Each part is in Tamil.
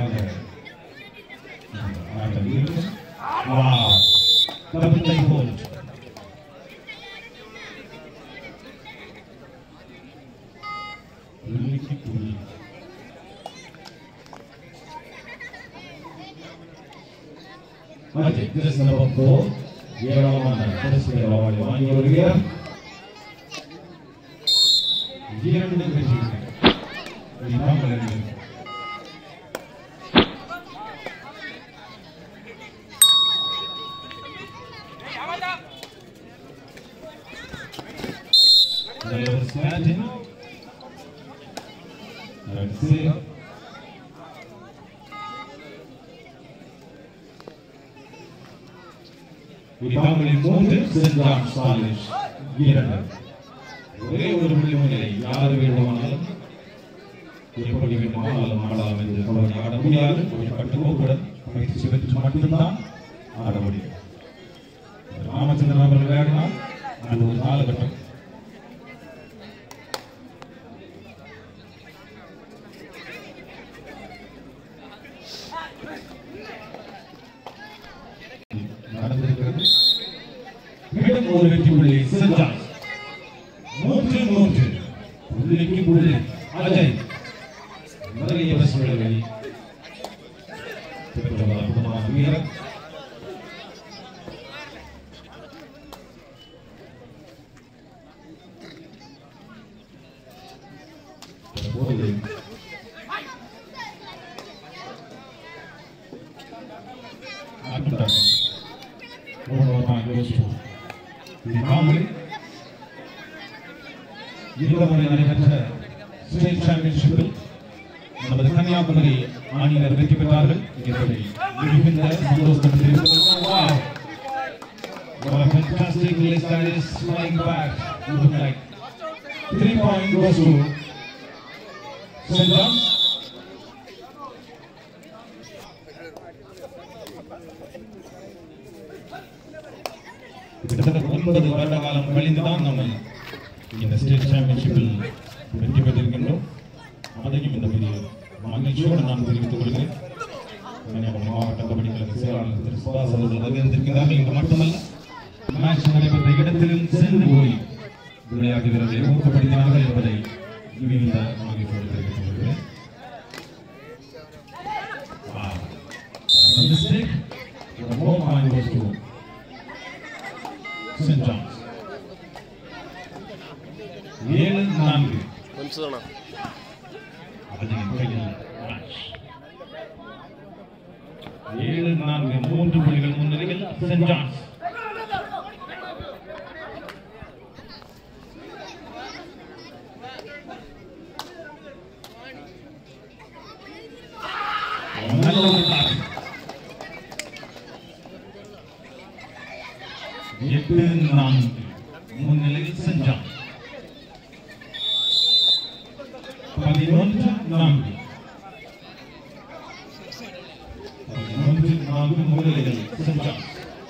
அழகாக ஆட்டம் இருக்கு. Wow. Double play hold. புள்ளிக்கு புள்ளி. Magic, this is number four. ஏராளமான பரிசுகளை வாங்கி வாங்கி வருகிறார் இரண்டு வெற்றிகள் இதுதான் விளையாட்டு. There was batting. Let's see. விதாமலின் மூன்று சென்றான் ஸ்டாலிஷ் இரண்டு ஒரே ஒரு புள்ளி முன்னிலை யார் வேண்டுமானாலும் எப்படி வேண்டுமானாலும் ஆடலாம் என்று கபடி ஆட முடியாது ஒரு கட்டுக்கோப்புடன் பயிற்சி பெற்று மட்டும்தான் ஆட முடியும் ராமச்சந்திரன் அவர்கள் விளையாடினால் அது ஒரு காலகட்டம் நடந்திருக்கிறது மீண்டும் ஒரு வெற்றி புள்ளி சென்றான் மூன்று மூன்று புள்ளிக்கு புள்ளி அஜய் நிறைய பரிசுகளை பெற்றவர் அற்புதமான வீரர் தற்போது ஆட்டம் மூணாவது யோசிப்போம் விமாமணி இருவரை நடைபெற்ற ஸ்டேட் சாம்பியன்ஷிப்பில் நமது கன்னியாகுமரி அணியினர் வெற்றி பெற்றார்கள் என்பதை மிகுந்த சந்தோஷம் தெரிவித்துள்ளோம். What a fantastic list that is flying back. Looking like three point goes to St. John's. கிட்டத்தட்ட ஒன்பது வருட காலம் கழிந்துதான் நம்ம இந்த ஸ்டேட் சாம்பியன்ஷிப்பில் வெற்றி பெற்றிருக்கின்றோம் அதையும் இந்த பெரிய மகிழ்ச்சியோடு நான் தெரிவித்துக் கொள்கிறேன் கன்னியாகுமரி மாவட்ட கபடி கழக செயலாளர் திரு சுபாஷ் அவர்கள் வருகின்றிருக்கிறார்கள் இங்கு மட்டுமல்ல மேட்ச் நடைபெற்ற இடத்திலும் சென்று போய் விளையாட்டு வீரர்களை ஊக்கப்படுத்தினார்கள் என்பதை மிகுந்த மகிழ்ச்சியோடு தெரிவித்துக் கொள்கிறேன் Wow. A mistake. The more point goes to St. John's. ஏழு நான்கு நிமிஷம் அவர்களின் கையில் match. ஏழு நான்கு மூன்று புள்ளிகள் முன்னிலையில் சென்ட் ஜான்ஸ் நல்ல ஒரு pass. எட்டு நான்கு முன்னிலையில் சென்ட் ஜான்ஸ் பதினொன்று நான்கு பதினொன்று நான்கு முன்னிலையில் சென்ட் ஜான்ஸ்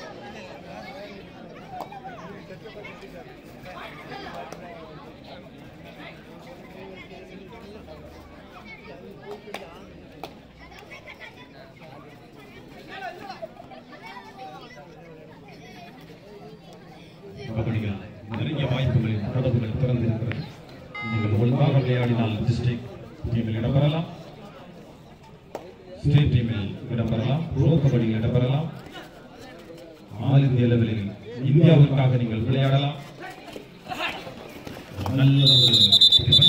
கபடிகள் நிறைய வாய்ப்புகளில் கதவுகள் திறந்திருக்கிறது நீங்கள் ஒழுங்காக விளையாடினால் டிஸ்ட்ரிக்ட் டீமில் இடம்பெறலாம் ஸ்டேட் டீமில் இடம்பெறலாம் ப்ரோ கபடியில் இடம்பெறலாம் ஆல் இந்திய லெவலில் இந்தியாவிற்காக நீங்கள் விளையாடலாம் நல்ல ஒரு defense.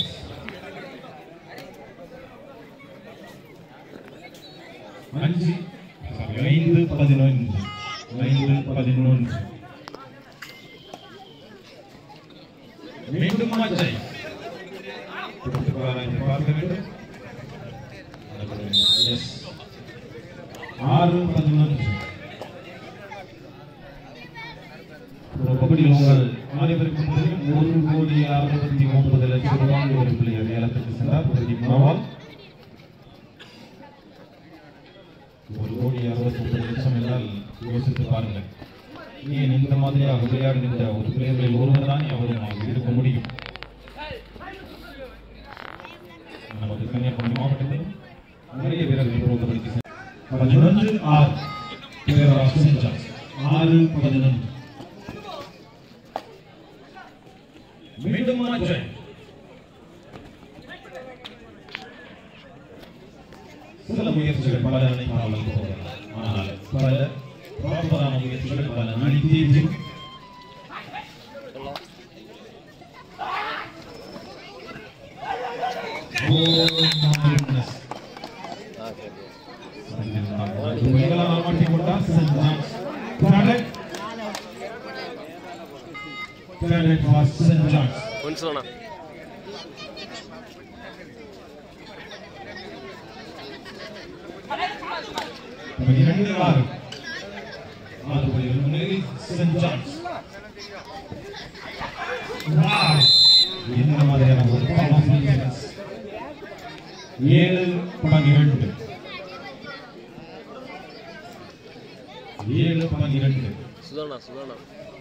அஞ்சு sorry, ஐந்து பதினொன்று ஐந்து பதினொன்று மீண்டும் அஜய் பார்க்க வேண்டும் Yes. ஆறு பதினொன்று ஒரு பகுதியில் உங்கள் அனைவருக்கும் தெரியும் ஒரு கோடி அறுபத்தி ஒன்பது லட்சம் ரூபாய் ஒரு பிள்ளைகள் ஏலத்துக்கு சென்றார் பிரதீப் மனவால் ஒரு கோடி அறுபத்தி ஒன்பது லட்சம் என்றால் யோசித்து பாருங்கள் ஏன் இந்த மாதிரியாக விளையாடுகின்ற ஒரு பிளேயர்களில் ஒருவர் தான் அவரும் இருக்க முடியும் நமது கன்னியாகுமரி மாவட்டத்தில் நிறைய வீரர்கள் இப்போ கபடிக்கு சென்று பதினொன்று ஆறு பேரரசு செஞ்சார் ஆறு பதினொன்று மீண்டும் மாற்று சில முயற்சிகள் பல நினைக்காமல் போகலாம் ஆனால் பல ப்ராப்பரான முயற்சிகள் பல நடித்தேற்றும் Oh my goodness. முதலாம் மாட்டிக்கொண்டார் சென்றான் Credit. Credit for St. John's. ஒன்ஸ்லண்ணா இரண்டு ஆறு ஆறு புள்ளிகள் முன்னிலையில் சென்ட் ஜான்ஸ் Wow! என்ன மாதிரியான ஒரு powerful defense. ஏழு பன்னிரண்டு ஏழு பன்னிரண்டு சுதாண்ணா சுதாண்ணா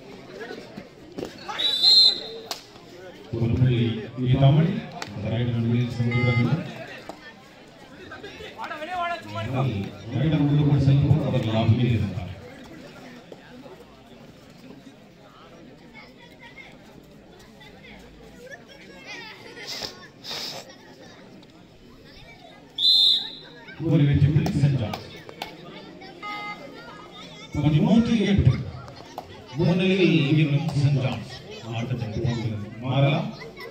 ஒரு புள்ளி இது தமிழ் அந்த ரைடர் வெளியில் சென்று வேண்டும் ரைடர் உள்ளுக்குள் செல்லும் அவர் லாபியில் இருந்தார் ஒரு வெற்றி புள்ளி சென்றார் பதிமூன்று எட்டு முன்னிலையில் இன்னும் சென்றான் ஆட்டத்தின் போக்கு மாறலாம்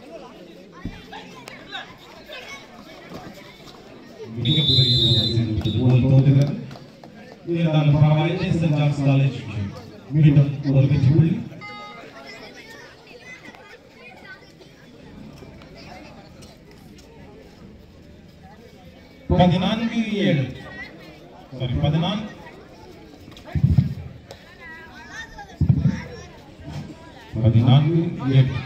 மிகப்பெரிய ஒரு போல் தோன்றுகிறது இருந்தாலும் பரவாயில்லை சென்ட் ஜான்ஸ் காலேஜ் மீண்டும் ஒரு வெற்றி புள்ளி பதினான்கு ஏழு சாரி பதினான்கு பதினான்கு எட்டு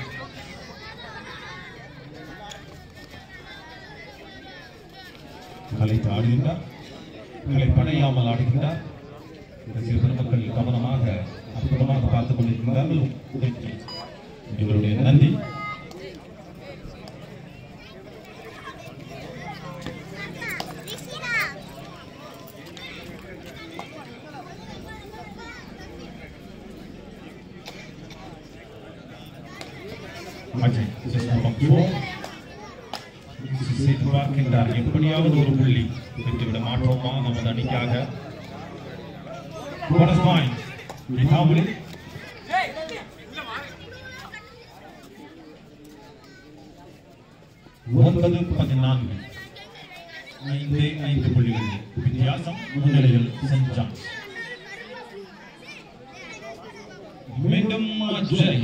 கலைத்து ஆடுகின்றார் கலை படையாமல் ஆடுகின்றார் ரசிகர் பெருமக்கள் கவனமாக அற்புதமாக பார்த்துக் கொண்டிருக்கின்றார்கள் இதற்கு எங்களுடைய நன்றி அஜய் just number four. செய்து பார்க்கின்றார் எப்படியாவது ஒரு புள்ளி பெற்றுவிட மாட்டோமா நமது அணிக்காக போனஸ் பாயிண்ட் விடாமலே ஒன்பது பதினான்கு ஐந்து ஐந்து புள்ளிகள் வித்தியாசம் முன்னிலையில் சென்ட் ஜான்ஸ் மீண்டும் அஜய்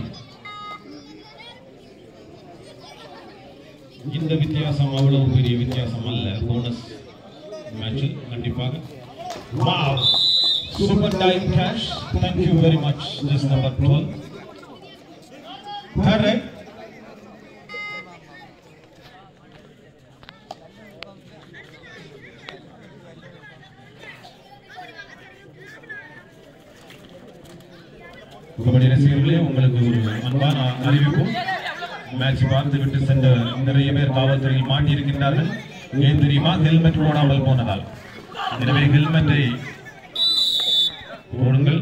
இந்த வித்தியாசம் அவ்வளவு பெரிய வித்தியாசம் அல்ல போனஸ் மேட்சில் கண்டிப்பாக wow super time cash thank you very much just number 12 correct kabaddi ரசிகர்களே உங்களுக்கு ஒரு அன்பான அறிவிப்பு மேட்ச் பார்த்து விட்டு சென்ற நிறைய பேர் காவல்துறையில் மாட்டியிருக்கின்றார்கள் ஏன் தெரியுமா ஹெல்மெட் போடாமல் போனதால் எனவே ஹெல்மெட்டை போடுங்கள்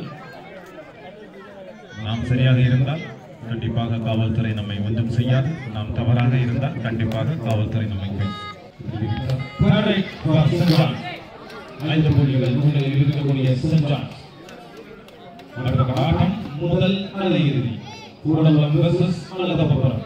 நாம் சரியாக இருந்தால் கண்டிப்பாக காவல்துறை நம்மை ஒன்றும் செய்யாது நாம் தவறாக இருந்தால் கண்டிப்பாக காவல்துறை நம்மை கை- Correct for St. John. ஐந்து புள்ளிகள் முன்னிலையில் இருக்கக்கூடிய சென்ட் ஜான்ஸ் அடுத்த ஆட்டம் முதல் அல்ல இறுதி கூடங்குளம் versus அழகப்பபுரம்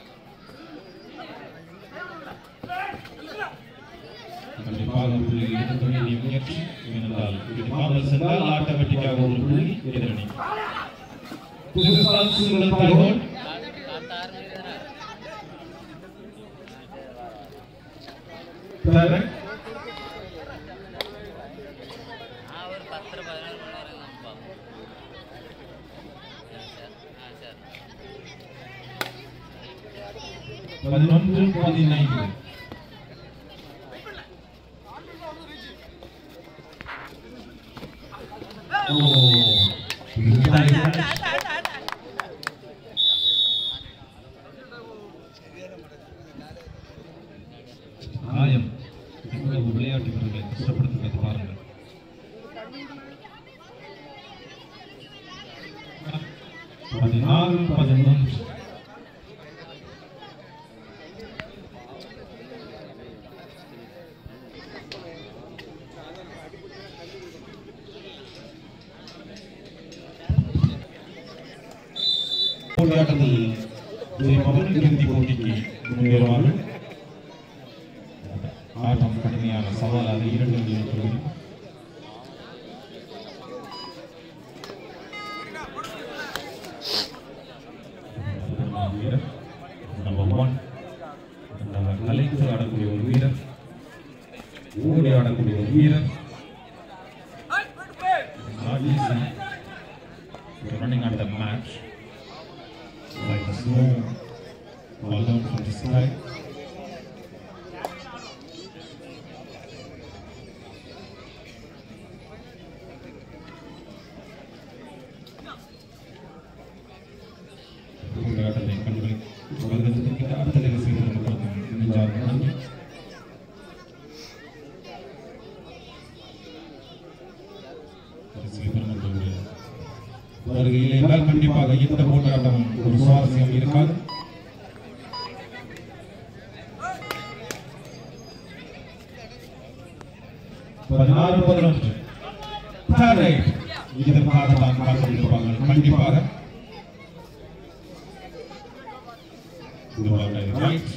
கண்டிப்பாக புள்ளி எடுக்க வேண்டிய முயற்சி ஏனென்றால் எடுக்காமல் சென்றால் ஆட்டோமேட்டிக்காக ஒரு புள்ளி எதிரணி புதுசால் சிறுவன் தலைவர் correct. ആ ഒരു പത്തര പതിനാറ് മണി വരെ നോക്കാം സാർ ആ സാർ பதினொன்று பதினைந்து ஓ, இதுதான் இது. காயம் எங்களது விளையாட்டு வீரர்களை கஷ்டப்படுத்த பதினாறு பதினொன்று போராட்டத்தில் ஜெயிப்பவர்கள் இறுதி போட்டிக்கு முன்னேறுவார்கள் ஆட்டம் கடுமையான சவாலாக இரண்டு இருக்கிறது வீரர் நம்பர் ஒன் நம்ம கலைத்து ஆடக்கூடிய ஒரு வீரர் ஓடி ஆடக்கூடிய ஒரு வீரர் Not easy. We're running out of the match. Like the snow fall down from the sky. போராட்டத்தை கண்டு வருகிறதுக்கு அடுத்த ரசிகர்கள் மக்களுக்கும் நெஞ்சார்ந்த நன்றி ரசிக பெருமக்களுடைய வருகையில் என்றால் கண்டிப்பாக எந்த போராட்டமும் ஒரு சுவாரஸ்யம் இருக்காது பதினாறு பதினொன்று Third right. இதற்காக தான் காத்திருப்பார்கள் கண்டிப்பாக இதுவாக ரைட்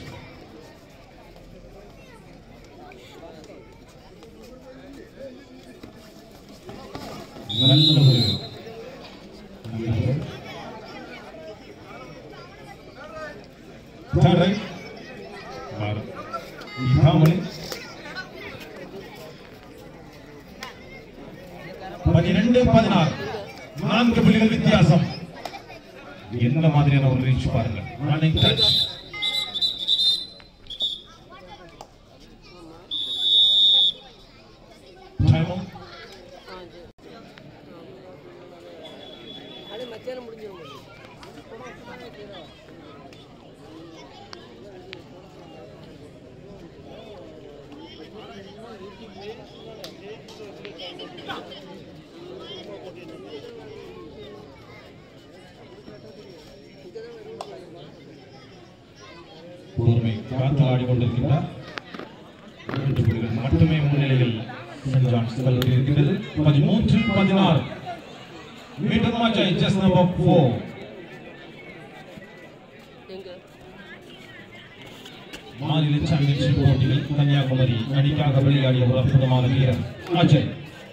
நல்ல ஒரு Third right. பாரு. இதாமலை. பன்னிரண்டு பதினாறு நான்கு புள்ளிகள் வித்தியாசம் என்ன மாதிரியான ஒரு ரீச் பாருங்க ரன்னிங் டச் டைம் அது மத்தியானம் முடிஞ்சிடும் பொறுமை காத்து ஆடிக்கொண்டிருக்கின்றார் மூன்று புள்ளிகள் மட்டுமே முன்னிலையில் சென்ட் ஜான்ஸ் கல்லூரி இருக்கிறது பதிமூன்று பதினாறு மீண்டும் மாச்சா ஜஸ்ட் நம்பர் ஃபோர் எங்க மாநில சாம்பியன்ஷிப் போட்டியில் கன்னியாகுமரி அணிக்காக விளையாடிய ஒரு அற்புதமான வீரர் அஜய்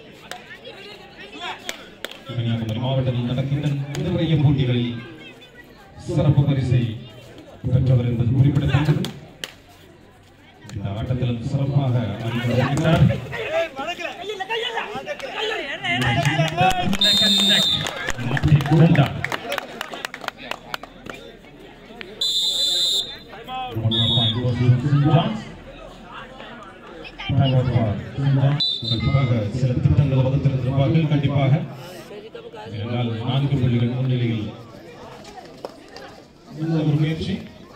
கன்னியாகுமரி மாவட்டத்தில் நடக்கின்ற நிறைய போட்டிகளில் சிறப்பு பரிசை பெற்றவர் என்பது குறிப்பிடத்தக்கது இந்த ஆட்டத்திலும் சிறப்பாக அறிமுகப்படுத்தினார் மாற்றிக்கொண்டார் கண்டிப்பாக சில திட்டங்கள் வகுத்திருந்திருப்பார்கள் கண்டிப்பாக சரி கப்பு காசு ஏனென்றால் நான்கு புள்ளிகள் முன்னிலையில் இந்த ஒரு முயற்சி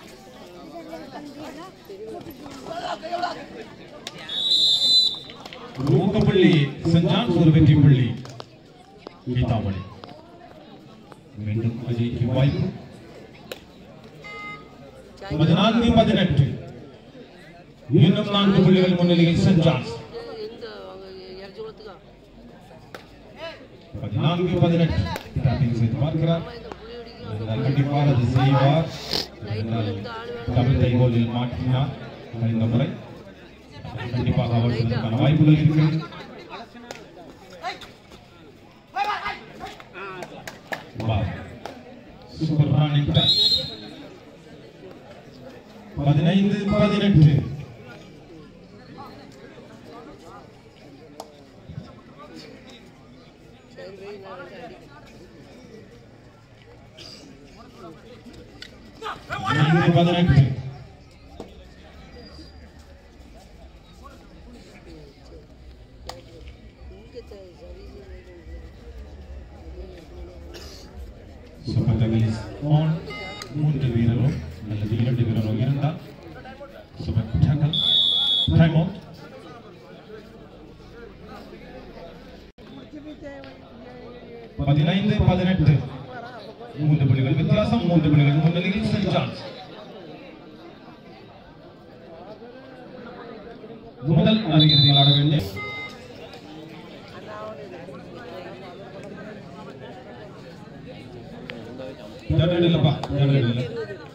ஒரு ஊக்கப்புள்ளி செஞ்சான் ஒரு வெற்றி புள்ளி கீதாமணி மீண்டும் அஜய்க்கு வாய்ப்பு பதினான்கு பதினெட்டு இன்னும் நான்கு புள்ளிகள் முன்னிலையில் செஞ்சான் எந்த அவங்க இறச்சி கொடுத்துக்கா பதினான்கு பதினெட்டு டாப்பிங் செய்து பார்க்கிறார் இந்த புளி அடிக்கும் இருந்தால் கண்டிப்பாக அது செய்வார் இருந்தால் கவிதை கோலில் மாற்றினார் இந்த முறை கண்டிப்பாக அவர் செல்வதற்கான வாய்ப்புகள் இருக்கிறது வா. சூப்பர் ரன்னிங் டச் பதினைந்து பதினெட்டு சரி போய் நான் ரெண்டு அடி பதினைந்து பதினெட்டு இங்கே சரி சூப்பர் டகில்ஸ் ஆன் மூன்று வீரரும் அல்லது இரண்டு வீரரும் இருந்தால் சூப்பர் டக்கல் டைம் அவுட் பதினைந்து பதினெட்டு மூன்று புள்ளிகள் வித்தியாசம் மூன்று புள்ளிகள் முன்னிலையில் சென்ட் ஜான்ஸ் முதல் அரையிறுதியில் ஆட வேண்டிய தேர்ட் இல்லப்பா தேர்ட் இல்லை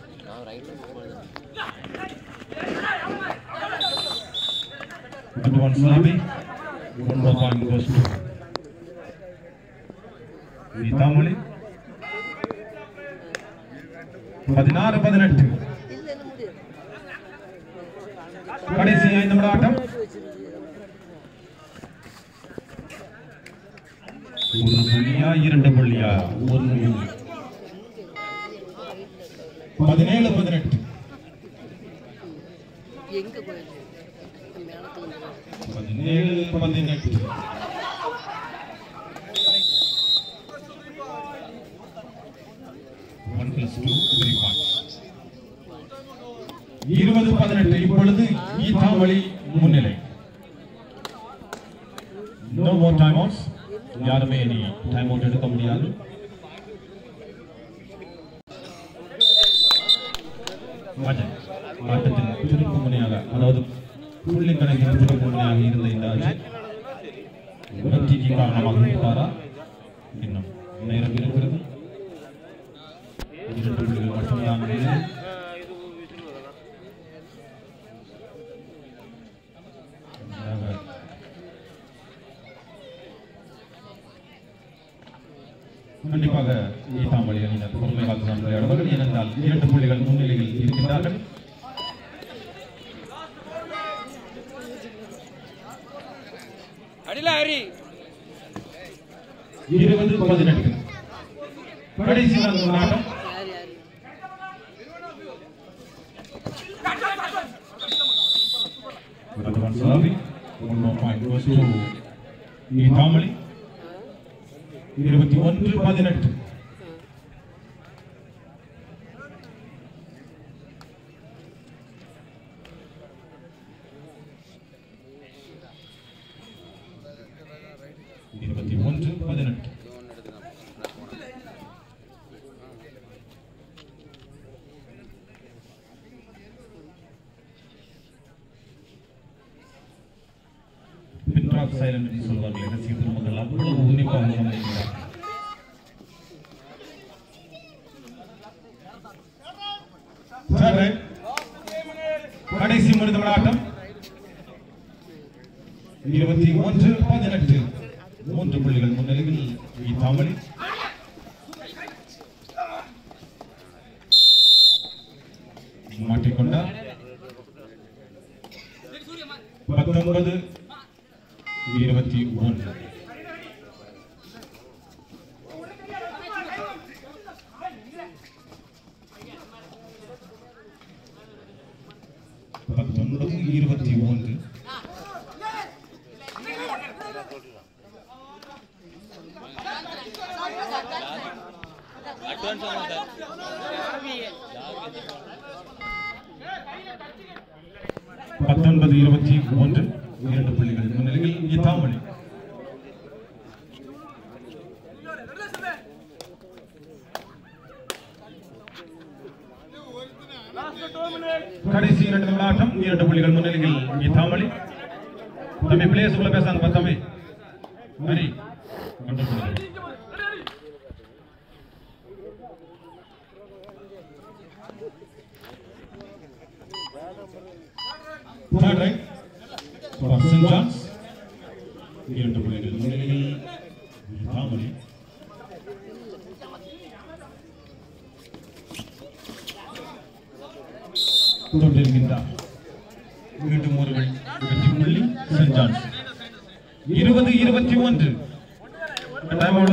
Good one, Slavi. One more point goes to Vitamoli. பதினாறு பதினெட்டு இல்ல என்ன முடியாது கடைசி ஐந்து நிமிட ஆட்டம் ஒரு புள்ளியா இரண்டு புள்ளியா ஒன்று பதினேழு பதினெட்டு எங்க போயிருக்கு மேலத்துல இருந்து பதினேழு பதினெட்டு One plus two, three points. இருபது பதினெட்டு இப்பொழுது ஈத்தாவளி முன்னிலை நோ மோர் டைம் அவுட்ஸ் யாருமே இனி டைம் அவுட் எடுக்க முடியாது மஜன் ஆட்டத்தின் திருப்பு முனையாக அதாவது புள்ளி கணக்கின் திருப்பு முனையாக இருந்த இந்த அஜய் வெற்றிக்கு காரணமாக இருப்பாரா இன்னும் நேரம் இருக்கிறது இரண்டு புள்ளிகள் மட்டும்தான் நிலை. நன்றாக கண்டிப்பாக ஈத்தாமொழி அணியினர் பொறுமை காத்து தான் விளையாடுவார்கள் ஏனென்றால் இரண்டு புள்ளிகள் முன்னிலையில் இருக்கின்றார்கள் அடில ஹரி இருபது பதினெட்டு கடைசி நான்கு ஆட்டம் யார் யார் Another one Slavi. One more point goes to Eathamozhi இருபத்தி ஒன்று பதினெட்டு இருபத்தி ஒன்று பதினெட்டு பின்ட்ராப் சைலண்ட் என்று சொல்வார்கள் ரசிக திருமகள் அவ்வளவு உன்னிப்பாக கவனிக்கிறார் Third right. கடைசி மனித விளையாட்டம் இருபத்தி ஒன்று பதினெட்டு மூன்று புள்ளிகள் முன்னிலையில் ஈத்தாமொழி மாட்டிக்கொண்டார் பத்தொன்பது இருபத்தி ஒன்று பத்தொன்பது இருபத்தி ஒன்று அட்வான்ஸ் சார் பத்தொன்பது இருபத்தி ஒன்று இரண்டு புள்ளிகள் முன்னிலையில் ஈத்தாமொழி கடைசி இரண்டு விளையாட்டம் இரண்டு புள்ளிகள் முன்னிலையில் ஈத்தாமொழி தம்பி பிளேயர்ஸ் உள்ள பேசாங்க பத்தமே ஹரி ரெண்டு புள்ளிகள் Third right for St. John's. இரண்டு புள்ளிகள் முன்னிலையில் தாமரை தொடர்கின்றார் மீண்டும் ஒரு வெற்றி புள்ளி சென்ட் ஜான்ஸ் இருபது இருபத்தி ஒன்று டைமோடு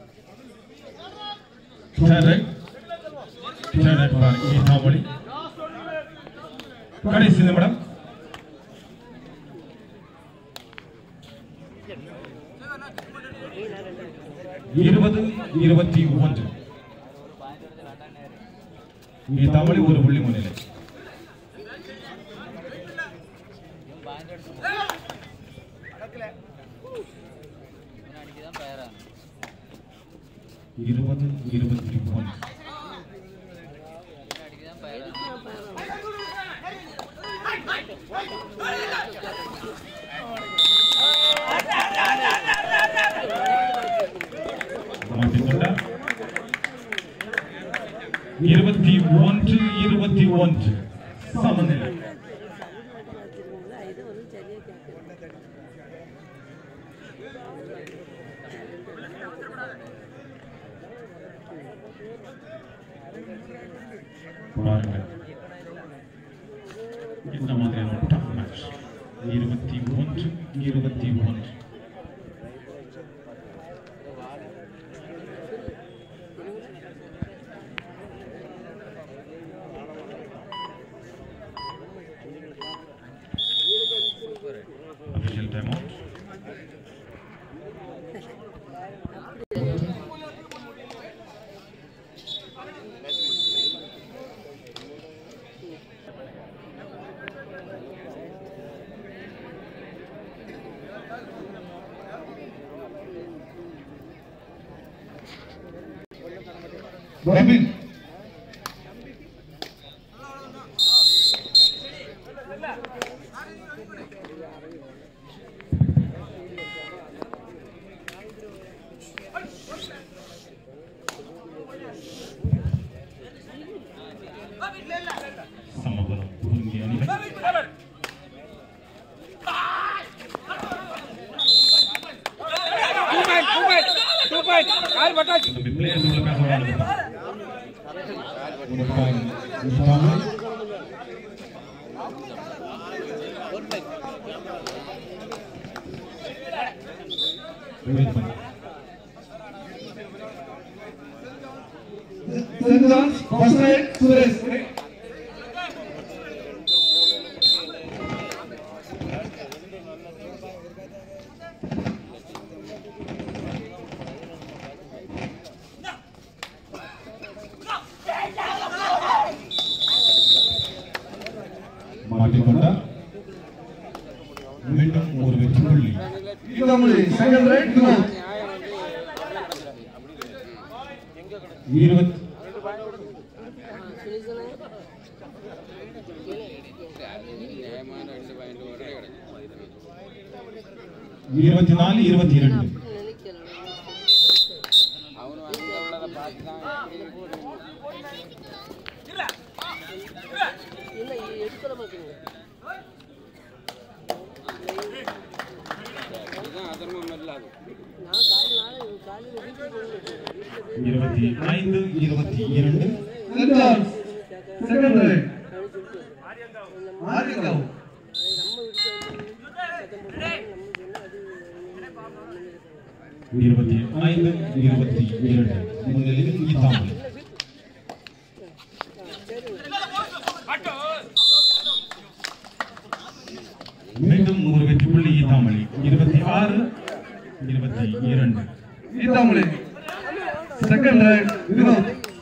Third right. Third right for Italy. கடைசி நிமிடம் இருபது இருபத்தி ஒன்று இங்கே தமிழ் ஒரு புள்ளி முன்னிலை அடிக்கு தான் பேரான் இருபது இருபத்தி ஒன்று அடிக்கு தான் பேரான் மாற்றிக்கொண்டார் இருபத்தி ஒன்று இருபத்தி ஒன்று சமநிலை வச்சிருக்கீங்களா இது வந்து சரியா கேட்குறேன் பாருங்கள் இந்த மாதிரியான டஃப் மேட்ச் இருபத்தி ஒன்று இருபத்தி ஒன்று Official timeout. Robin. சமபலம் புதுங்கி அணிகள் இந்த players உங்களுக்காக விளையாடுகிறார். ஒரு point முஸ்தாமில். Wait பண்ணு. St. John's, first right, Suresh. மாட்டிக்கொண்டார் மீண்டும் ஒரு வெற்றி புள்ளி Itamuli, second right, Vinod. இருபத்தி இருபத்தி நாலு இருபத்தி இரண்டு நினைக்கிறேன் இல்லை எடுக்கல மாட்டீங்க நான் காலை நாளை காலையில் வீட்டுக்கு போகணும் இருபத்தி ஐந்து இருபத்தி இரண்டு St. John's, second right, நம்ம Arikav. வீட்டுக்கு வந்து சத்தம் போட்டு நம்ம சொன்னால் அது இருபத்தி ஐந்து இருபத்தி இரண்டு முன்னிலையில் ஈத்தாமல் மீண்டும் ஒரு வெற்றி புள்ளி ஈத்தாமலி இருபத்தி ஆறு இருபத்தி இரண்டு Itamuli, second right, Vinod.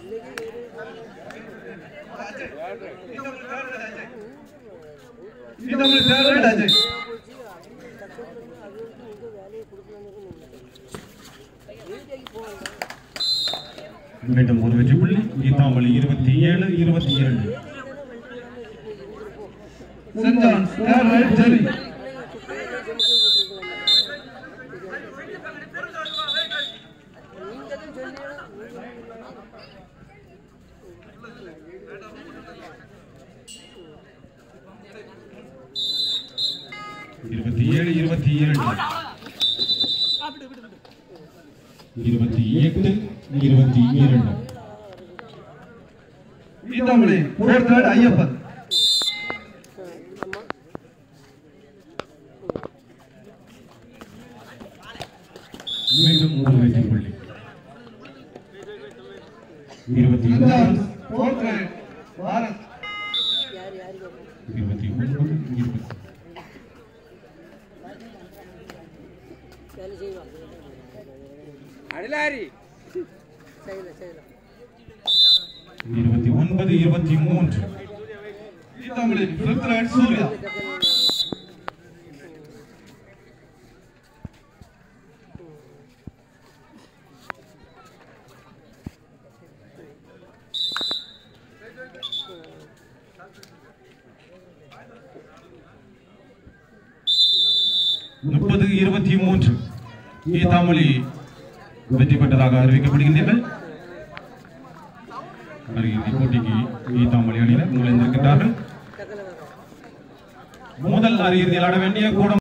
Itamuli, third right, Ajay. மீண்டும் ஒரு வெற்றி புள்ளி ஈத்தாமலி இருபத்தி ஏழு இருபத்தி இரண்டு St. John's, third right, Jerry. நீங்களும் சொல்லணும் இருபத்தி ஏழு இருபத்தி இரண்டு இருபத்தி எட்டு இருபத்தி இரண்டு Itamuli, fourth right, Ayyappan. மீண்டும் ஒரு வெற்றி புள்ளி இருபத்தி St. ஒன்பது John's, fourth right, Bharat. யார் யாருக்கு இருபத்தி ஒன்பது இருபத்தி வேலை செய்வான் அடிலாரி செய்யல செய்யல இருபத்தி ஒன்பது இருபத்தி மூன்று ஈத்தாமொழி ஃபிஃப்த் ரைட் சூர்யா முப்பது இருபத்தி மூன்று ஈத்தாமொழி வெற்றி பெற்றதாக அறிவிக்கப்படுகின்றனர் அருகில் போட்டிக்கு ஈத்தாமொழி அணியினர் நுழைந்திருக்கின்றார்கள் டக்குனு வரும் முதல் அரையிறுதியில் ஆட வேண்டிய கூடம்